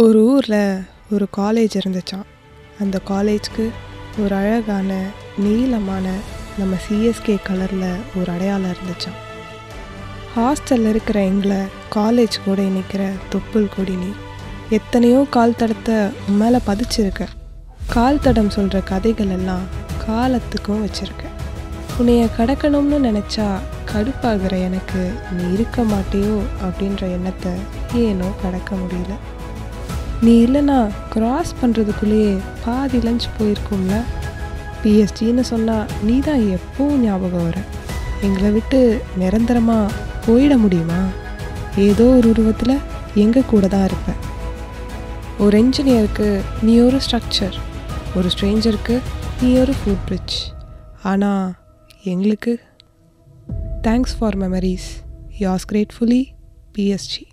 ஒரு ஊரில் ஒரு காலேஜ் இருந்துச்சாம் அந்த காலேஜ்க்கு ஒரு அழகான நீளமான நம்ம சிஎஸ்கே கலரில் ஒரு அடையாளம் இருந்துச்சாம் ஹாஸ்டலில் இருக்கிற எங்களை காலேஜ் கூட இணைக்கிற தொப்புள் கொடி நீ எத்தனையோ கால் தடத்தை உன் மேலே பதிச்சிருக்க கால் தடம் சொல்கிற கதைகள் எல்லாம் காலத்துக்கும் வச்சுருக்க உன்னைய கடக்கணும்னு நினச்சா கடுப்பாகிற எனக்கு நீ இருக்க மாட்டியோ அப்படின்ற எண்ணத்தை ஏனோ கடக்க முடியல நீ இல்லைனா கிராஸ் பண்ணுறதுக்குள்ளேயே பாதி லஞ்ச் போயிருக்கும்ல பிஎஸ்டின்னு சொன்னால் நீ தான் எப்பவும் ஞாபகம் வர எங்களை விட்டு நிரந்தரமாக போயிட முடியுமா ஏதோ ஒரு உருவத்தில் எங்கள் கூட தான் இருப்ப ஒரு என்ஜினியருக்கு நீ ஒரு ஸ்ட்ரக்சர் ஒரு ஸ்ட்ரேஞ்சருக்கு நீ ஒரு ஃபுட் பிரிட்ஜ் ஆனால் எங்களுக்கு தேங்க்ஸ் ஃபார் மெமரிஸ் யாஸ் கிரேட்ஃபுல்லி பிஎஸ்ஜி